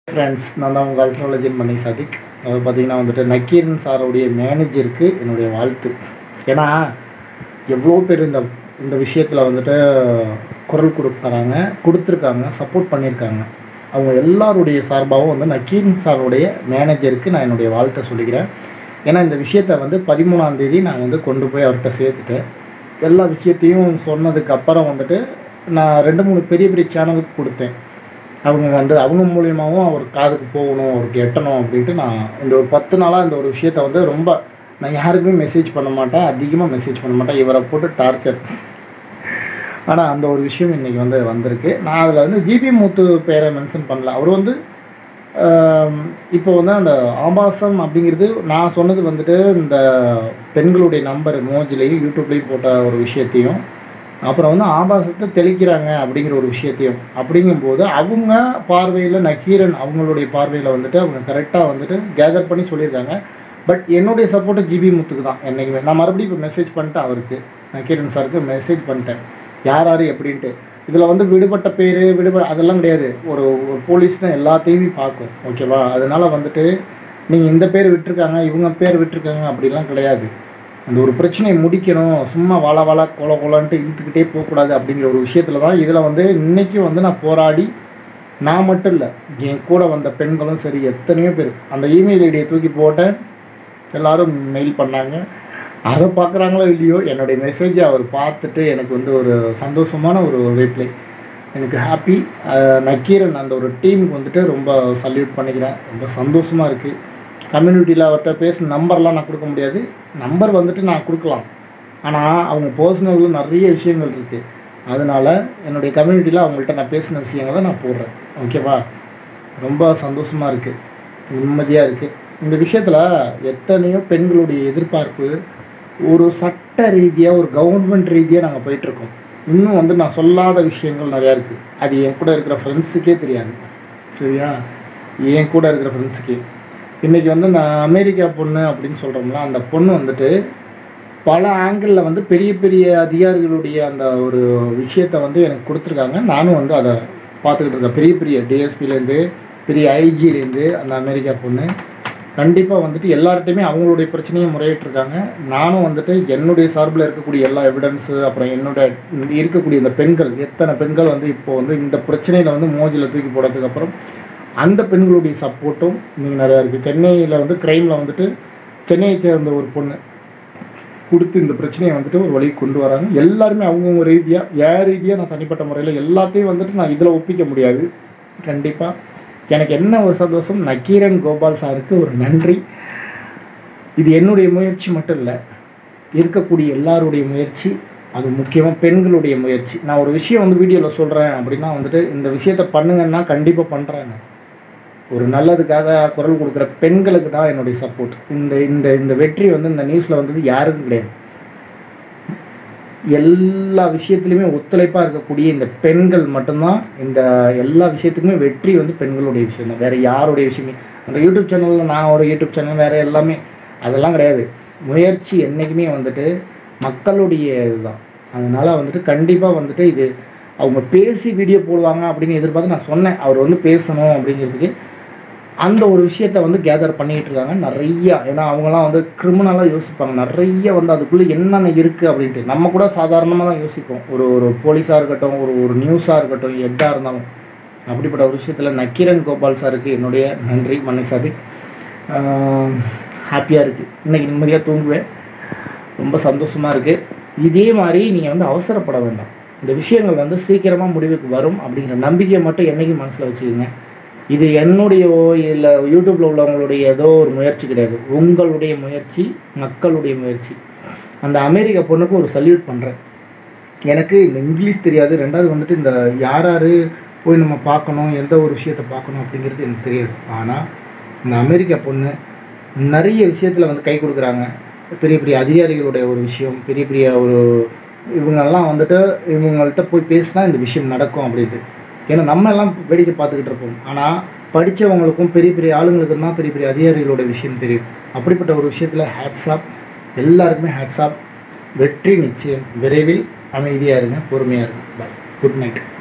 friends நான் தான் உங்கள் அல்ட்ராலஜின் மணி சதிக் அது பார்த்தீங்கன்னா வந்துட்டு நக்கீரன் சாரோடைய மேனேஜருக்கு என்னுடைய வாழ்த்து ஏன்னா எவ்வளோ பேர் இந்த இந்த விஷயத்தில் வந்துட்டு குரல் கொடுக்குறாங்க கொடுத்துருக்காங்க சப்போர்ட் பண்ணியிருக்காங்க அவங்க எல்லாருடைய சார்பாகவும் வந்து நக்கீரன் சாருடைய மேனேஜருக்கு நான் என்னுடைய வாழ்த்தை சொல்லிக்கிறேன் ஏன்னா இந்த விஷயத்தை வந்து பதிமூணாம் தேதி நான் வந்து கொண்டு போய் அவர்கிட்ட சேர்த்துட்டேன் எல்லா விஷயத்தையும் சொன்னதுக்கு அப்புறம் வந்துட்டு நான் ரெண்டு மூணு பெரிய பெரிய சேனலுக்கு கொடுத்தேன் அவங்க வந்து அவங்க மூலியமாகவும் அவர் காதுக்கு போகணும் அவருக்கு எட்டணும் அப்படின்ட்டு நான் இந்த ஒரு பத்து நாளாக இந்த ஒரு விஷயத்த வந்து ரொம்ப நான் யாருக்குமே மெசேஜ் பண்ண மாட்டேன் அதிகமாக மெசேஜ் பண்ண மாட்டேன் இவரை போட்டு டார்ச்சர் ஆனால் அந்த ஒரு விஷயம் இன்றைக்கி வந்து வந்திருக்கு நான் அதில் வந்து ஜிபி மூத்து பேரை மென்ஷன் பண்ணல அவர் வந்து ஆம், இப்போ வந்து அந்த ஆபாசம் அப்படிங்கிறது நான் சொன்னது வந்துட்டு இந்த பெண்களுடைய நம்பர் மோஜ்லேயும் யூடியூப்லேயும் போட்ட ஒரு விஷயத்தையும் அப்புறம் வந்து ஆபாசத்தை தெளிக்கிறாங்க அப்படிங்கிற ஒரு விஷயத்தையும் அப்படிங்கும்போது அவங்க பார்வையில் நக்கீரன் அவங்களுடைய பார்வையில் வந்துட்டு அவங்க கரெக்டாக வந்துட்டு கேதர் பண்ணி சொல்லியிருக்காங்க பட் என்னுடைய சப்போர்ட்டு ஜிபி முத்துக்கு தான் என்றைக்குமே நான் மறுபடியும் இப்போ மெசேஜ் பண்ணிட்டேன் அவருக்கு நக்கீரன் சாருக்கு மெசேஜ் பண்ணிட்டேன் யார் யார் எப்படின்ட்டு இதில் வந்து விடுபட்ட பேர் விடுபட அதெல்லாம் கிடையாது ஒரு ஒரு போலீஸ்னால் எல்லாத்தையுமே பார்க்கும் ஓகேவா அதனால் வந்துட்டு நீங்கள் இந்த பேர் விட்டுருக்காங்க இவங்க பேர் விட்டுருக்காங்க அப்படிலாம் கிடையாது அந்த ஒரு பிரச்சனையை முடிக்கணும் சும்மா வாழ வாழ கொல கொலன்ட்டு இழுத்துக்கிட்டே போகக்கூடாது அப்படிங்கிற ஒரு விஷயத்தில் தான் இதில் வந்து இன்றைக்கும் வந்து நான் போராடி நான் மட்டும் இல்லை என் கூட வந்த பெண்களும் சரி எத்தனையோ பேர் அந்த இமெயில் ஐடியை தூக்கி போட்டேன் எல்லாரும் மெயில் பண்ணாங்க அதை பார்க்குறாங்களோ இல்லையோ என்னுடைய மெசேஜை அவர் பார்த்துட்டு எனக்கு வந்து ஒரு சந்தோஷமான ஒரு ரிப்ளை எனக்கு ஹாப்பி நக்கீரன் அந்த ஒரு டீமுக்கு வந்துட்டு ரொம்ப சல்யூட் பண்ணிக்கிறேன் ரொம்ப சந்தோஷமாக இருக்குது கம்யூனிட்டியில் அவர்கிட்ட பேசின நம்பர்லாம் நான் கொடுக்க முடியாது நம்பர் வந்துட்டு நான் கொடுக்கலாம் ஆனால் அவங்க பர்சனலில் நிறைய விஷயங்கள் இருக்குது அதனால் என்னுடைய கம்யூனிட்டியில் அவங்கள்ட்ட நான் பேசின விஷயங்களை நான் போடுறேன் ஓகேவா ரொம்ப சந்தோஷமாக இருக்குது நிம்மதியாக இருக்குது இந்த விஷயத்தில் எத்தனையோ பெண்களுடைய எதிர்பார்ப்பு ஒரு சட்ட ரீதியாக ஒரு கவர்மெண்ட் ரீதியாக நாங்கள் போயிட்டுருக்கோம் இன்னும் வந்து நான் சொல்லாத விஷயங்கள் நிறையா இருக்குது அது என் கூட இருக்கிற ஃப்ரெண்ட்ஸுக்கே தெரியாது சரியா என் கூட இருக்கிற ஃப்ரெண்ட்ஸுக்கே இன்றைக்கி வந்து நான் அமெரிக்கா பொண்ணு அப்படின்னு சொல்கிறோம்ல அந்த பொண்ணு வந்துட்டு பல ஆங்கிளில் வந்து பெரிய பெரிய அதிகாரிகளுடைய அந்த ஒரு விஷயத்தை வந்து எனக்கு கொடுத்துருக்காங்க நானும் வந்து அதை பார்த்துக்கிட்டு இருக்கேன் பெரிய பெரிய டிஎஸ்பிலேருந்து பெரிய ஐஜிலேருந்து அந்த அமெரிக்கா பொண்ணு கண்டிப்பாக வந்துட்டு எல்லார்ட்டையுமே அவங்களுடைய பிரச்சனையை முறையிட்டிருக்காங்க நானும் வந்துட்டு என்னுடைய சார்பில் இருக்கக்கூடிய எல்லா எவிடன்ஸு அப்புறம் என்னோட இருக்கக்கூடிய இந்த பெண்கள் எத்தனை பெண்கள் வந்து இப்போ வந்து இந்த பிரச்சனையில் வந்து மோஜில் தூக்கி போட்டதுக்கு அப்புறம் அந்த பெண்களுடைய சப்போர்ட்டும் நீங்கள் நிறையா இருக்குது சென்னையில் வந்து க்ரைமில் வந்துட்டு சென்னையை சேர்ந்த ஒரு பொண்ணு கொடுத்து இந்த பிரச்சனையை வந்துட்டு ஒரு வழிக்கு கொண்டு வராங்க எல்லாருமே அவங்கவுங்க ரீதியாக என் ரீதியாக நான் தனிப்பட்ட முறையில் எல்லாத்தையும் வந்துட்டு நான் இதில் ஒப்பிக்க முடியாது கண்டிப்பாக எனக்கு என்ன ஒரு சந்தோஷம் நக்கீரன் கோபால் சாருக்கு ஒரு நன்றி இது என்னுடைய முயற்சி மட்டும் இல்லை இருக்கக்கூடிய எல்லாருடைய முயற்சி அது முக்கியமாக பெண்களுடைய முயற்சி நான் ஒரு விஷயம் வந்து வீடியோவில் சொல்கிறேன் அப்படின்னா வந்துட்டு இந்த விஷயத்த பண்ணுங்கன்னா கண்டிப்பாக பண்ணுறாங்க ஒரு நல்லதுக்காக குரல் கொடுக்குற பெண்களுக்கு தான் என்னுடைய சப்போர்ட் இந்த இந்த இந்த வெற்றி வந்து இந்த நியூஸில் வந்தது யாருக்கும் கிடையாது எல்லா விஷயத்துலையுமே ஒத்துழைப்பாக இருக்கக்கூடிய இந்த பெண்கள் மட்டும்தான் இந்த எல்லா விஷயத்துக்குமே வெற்றி வந்து பெண்களுடைய விஷயம் தான் வேறு யாருடைய விஷயமே அந்த யூடியூப் சேனலில் நான் ஒரு யூடியூப் சேனல் வேறு எல்லாமே அதெல்லாம் கிடையாது முயற்சி என்றைக்குமே வந்துட்டு மக்களுடைய இதுதான் அதனால் வந்துட்டு கண்டிப்பாக வந்துட்டு இது அவங்க பேசி வீடியோ போடுவாங்க அப்படின்னு எதிர்பார்த்து நான் சொன்னேன் அவர் வந்து பேசணும் அப்படிங்கிறதுக்கு அந்த ஒரு விஷயத்த வந்து கேதர் பண்ணிக்கிட்டு இருக்காங்க நிறையா ஏன்னா அவங்களாம் வந்து கிரிமினலாக யோசிப்பாங்க நிறைய வந்து அதுக்குள்ளே என்னென்ன இருக்குது அப்படின்ட்டு நம்ம கூட சாதாரணமாக தான் யோசிப்போம் ஒரு ஒரு போலீஸாக இருக்கட்டும் ஒரு ஒரு நியூஸாக இருக்கட்டும் எதாக இருந்தாலும் அப்படிப்பட்ட ஒரு விஷயத்தில் நக்கீரன் கோபால் சாருக்கு என்னுடைய நன்றி மன்னிசாதி ஹாப்பியாக இருக்குது இன்றைக்கி நிம்மதியாக தூங்குவேன் ரொம்ப சந்தோஷமாக இருக்குது இதே மாதிரி நீங்கள் வந்து அவசரப்பட வேண்டாம் இந்த விஷயங்கள் வந்து சீக்கிரமாக முடிவுக்கு வரும் அப்படிங்கிற நம்பிக்கையை மட்டும் என்றைக்கும் மனசில் வச்சுக்கோங்க இது என்னுடையவோ இல்லை யூடியூப்பில் உள்ளவங்களுடைய ஏதோ ஒரு முயற்சி கிடையாது உங்களுடைய முயற்சி மக்களுடைய முயற்சி அந்த அமெரிக்க பொண்ணுக்கு ஒரு சல்யூட் பண்ணுறேன் எனக்கு இந்த இங்கிலீஷ் தெரியாது ரெண்டாவது வந்துட்டு இந்த யார் யார் போய் நம்ம பார்க்கணும் எந்த ஒரு விஷயத்தை பார்க்கணும் அப்படிங்கிறது எனக்கு தெரியாது ஆனால் இந்த அமெரிக்கா பொண்ணு நிறைய விஷயத்தில் வந்து கை கொடுக்குறாங்க பெரிய பெரிய அதிகாரிகளுடைய ஒரு விஷயம் பெரிய பெரிய ஒரு இவங்கெல்லாம் வந்துட்டு இவங்கள்ட்ட போய் பேசினா இந்த விஷயம் நடக்கும் அப்படின்ட்டு ஏன்னா நம்ம எல்லாம் வேடிக்கை பார்த்துக்கிட்டு இருப்போம் ஆனால் படித்தவங்களுக்கும் பெரிய பெரிய ஆளுங்களுக்கும் தான் பெரிய பெரிய அதிகாரிகளோட விஷயம் தெரியும் அப்படிப்பட்ட ஒரு விஷயத்தில் ஹேட்ஸாப் எல்லாருக்குமே ஹேட்ஸாப் வெற்றி நிச்சயம் விரைவில் அமைதியாக இருங்க பொறுமையாக இருங்க பாய் குட் நைட்